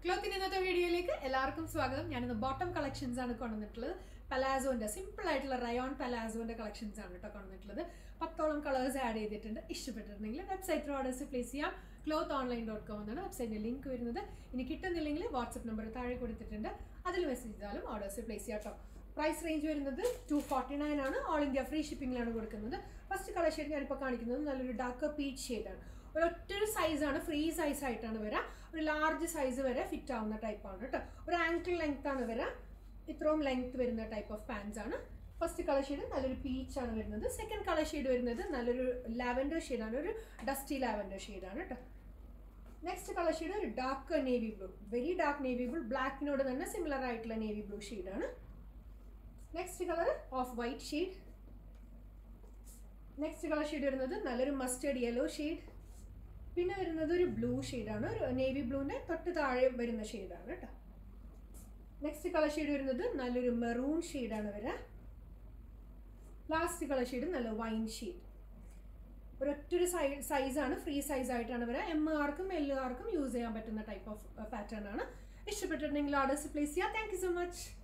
ക്ലോത്തിന് ഇന്നത്തെ വീഡിയോയിലേക്ക് എല്ലാവർക്കും സ്വാഗതം ഞാനിന്ന് ബോട്ടം കളക്ഷൻസ് ആണ് കൊണ്ടുവന്നിട്ടുള്ളത് പലാസോന്റെ സിമ്പിൾ ആയിട്ടുള്ള റയോൺ പലാസോന്റെ കളക്ഷൻസ് ആണ് കേട്ടോ കൊണ്ടുവന്നിട്ടുള്ളത് പത്തോളം കളേഴ്സ് ആഡ് ചെയ്തിട്ടുണ്ട് ഇഷ്ടപ്പെട്ടിട്ടുണ്ടെങ്കിൽ വെബ്സൈറ്റിൽ ഓർഡേഴ്സ് പ്ലേസ് ചെയ്യാം ക്ലോത്ത് ഓൺലൈൻ ഡോട്ട് കോം എന്നാണ് വെബ്സൈറ്റിന്റെ ലിങ്ക് വരുന്നത് ഇനി കിട്ടുന്നില്ലെങ്കിൽ വാട്സപ്പ് നമ്പർ താഴെ കൊടുത്തിട്ടുണ്ട് അതിൽ മെസ്സേജ് ചെയ്താലും ഓർഡേഴ്സ് പ്ലേസ് ചെയ്യാം കേട്ടോ പ്രൈസ് റേഞ്ച് വരുന്നത് ടു ഫോർട്ടി നയൻ ആണ് ഓൾ ഇന്ത്യ ഫ്രീ ഷിപ്പിംഗിലാണ് കൊടുക്കുന്നത് ഫസ്റ്റ് കളർ ഷെയ്ഡ് ഞാനിപ്പോൾ കാണിക്കുന്നത് നല്ലൊരു ഡാർക്ക് പീച്ച് ഷെയ്ഡാണ് ഒരു ഒറ്റൊരു സൈസാണ് ഫ്രീ സൈസ് ആയിട്ടാണ് വരിക ഒരു ലാർജ് സൈസ് വരെ ഫിറ്റ് ആവുന്ന ടൈപ്പാണ് കേട്ടോ ഒരു ആങ്കിൾ ലെങ്ത് ആണ് വരിക ഇത്രയും ലെങ്ത് വരുന്ന ടൈപ്പ് ഓഫ് പാൻസ് ആണ് ഫസ്റ്റ് കളർ ഷെയ്ഡ് നല്ലൊരു പീച്ച് ആണ് വരുന്നത് സെക്കൻഡ് കളർ ഷെയ്ഡ് വരുന്നത് നല്ലൊരു ലാവൻഡർ ഷെയ്ഡാണ് ഒരു ഡസ്റ്റി ലാവൻഡർ ഷെയ്ഡാണ് കേട്ടോ നെക്സ്റ്റ് കളർ ഷെയ്ഡ് ഒരു dark navy blue very dark navy blue ബ്ലാക്കിനോട് തന്നെ സിമിലർ ആയിട്ടുള്ള നേവി ബ്ലൂ ഷെയ്ഡാണ് next colour off white shade next colour shade വരുന്നത് നല്ലൊരു മസ്റ്റേർഡ് യെല്ലോ ഷെയ്ഡ് പിന്നെ വരുന്നത് ഒരു ബ്ലൂ ഷെയ്ഡാണ് ഒരു നേവി ബ്ലൂവിൻ്റെ തൊട്ട് താഴെ വരുന്ന ഷെയ്ഡാണ് കേട്ടോ നെക്സ്റ്റ് കളർ ഷെയ്ഡ് വരുന്നത് നല്ലൊരു മെറൂൺ ഷെയ്ഡാണ് വരിക ലാസ്റ്റ് കളർ ഷെയ്ഡ് നല്ല വൈൻ ഷെയ്ഡ് ഒരൊറ്റൊരു സൈ സൈസാണ് ഫ്രീ സൈസ് ആയിട്ടാണ് വരിക എം ആർക്കും എൽ ആർക്കും യൂസ് ചെയ്യാൻ പറ്റുന്ന ടൈപ്പ് ഓഫ് പാറ്റേൺ ആണ് ഇഷ്ടപ്പെട്ടിട്ടുണ്ടെങ്കിൽ ഓർഡേഴ്സ് പ്ലേസ് ചെയ്യാം താങ്ക് യു സോ മച്ച്